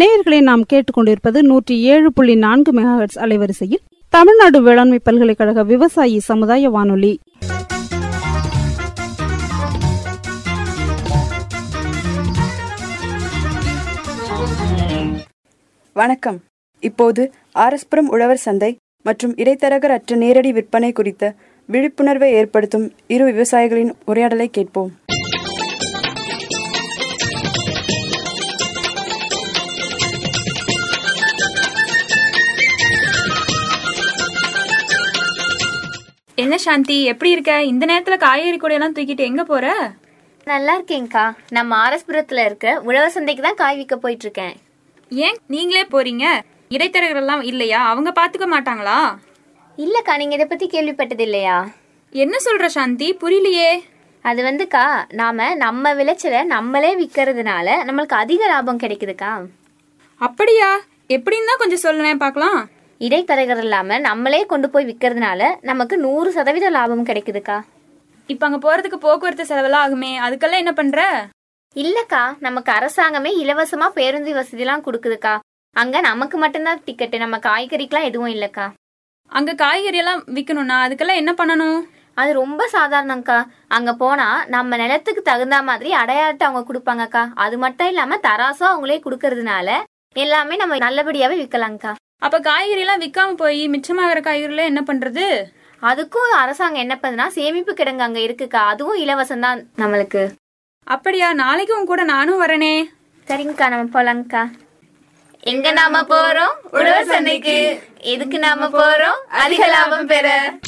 நேயர்களை நாம் கேட்டுக்கொண்டிருப்பது நூற்றி ஏழு புள்ளி நான்கு மெகாஹெட்ஸ் அலைவரிசையில் தமிழ்நாடு வேளாண்மை பல்கலைக்கழக விவசாயி சமுதாய வானொலி வணக்கம் இப்போது ஆரஸ்புரம் உழவர் சந்தை மற்றும் இடைத்தரகர் அற்ற நேரடி விற்பனை குறித்த விழிப்புணர்வை ஏற்படுத்தும் இரு விவசாயிகளின் உரையாடலை கேட்போம் என்ன சாந்தி எப்படி இருக்க இந்த நேரத்துல காய்கறி கூடையெல்லாம் தூக்கிட்டு எங்க போற நல்லா இருக்கேங்க்கா நம்ம ஆரஸ்புரத்துல இருக்க உழவர் சந்தைக்கு தான் காய் விற்க போயிட்டு இருக்கேன் ஏன் நீங்களே போறீங்க இடைத்தரகர் எல்லாம் இல்லையா அவங்க பாத்துக்க மாட்டாங்களா இல்லக்கா நீங்க இதை பத்தி கேள்விப்பட்டது இல்லையா என்ன சொல்ற சாந்தி புரியலையே அது வந்துக்கா நாம நம்ம விளைச்சலை நம்மளே விற்கிறதுனால நம்மளுக்கு அதிக லாபம் கிடைக்குதுக்கா அப்படியா எப்படின்னு தான் கொஞ்சம் சொல்லுனேன் பார்க்கலாம் இடைத்தரகர் இல்லாம நம்மளே கொண்டு போய் விற்கிறதுனால நமக்கு நூறு சதவீத லாபம் கிடைக்குதுக்கா இப்ப அங்க போறதுக்கு போக்குவரத்து செலவெல்லாம் ஆகுமே அதுக்கெல்லாம் என்ன பண்ற இல்லக்கா நமக்கு அரசாங்கமே இலவசமா பேருந்து வசதிலாம் கொடுக்குதுக்கா அங்க நமக்கு மட்டும்தான் டிக்கெட்டு நம்ம காய்கறிக்கெல்லாம் எதுவும் இல்லக்கா அங்க காய்கறி எல்லாம் விக்கணும்னா அதுக்கெல்லாம் என்ன பண்ணணும் அது ரொம்ப சாதாரணம்க்கா அங்க போனா நம்ம நிலத்துக்கு தகுந்த மாதிரி அடையாளத்தை அவங்க கொடுப்பாங்கக்கா அது மட்டும் இல்லாம தராசும் அவங்களே கொடுக்கறதுனால எல்லாமே நம்ம நல்லபடியாவே விற்கலாம்க்கா அப்ப காய்கறி எல்லாம் விக்காம போய் மிச்சமாகிற காய்கறில என்ன பண்றது அதுக்கும் அரசாங்கம் என்ன பண்ணுதுன்னா சேமிப்பு கிடங்கு அங்க இருக்குக்கா அதுவும் இலவசம் தான் நம்மளுக்கு அப்படியா நாளைக்கு உன் கூட நானும் வரனே சரிங்கக்கா நம்ம போலாங்கக்கா எங்க நாம போறோம் உழவர் சந்தைக்கு எதுக்கு நாம போறோம் அதிக லாபம் பெற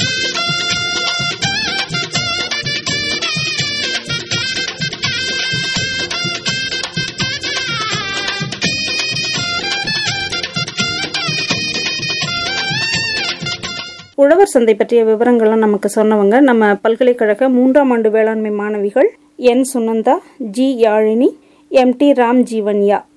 உழவர் சந்தை பற்றிய விவரங்கள்லாம் நமக்கு சொன்னவங்க நம்ம பல்கலைக்கழக மூன்றாம் ஆண்டு வேளாண்மை மாணவிகள் N Sunanda G Yazhini M D Ram ஜீவன்யா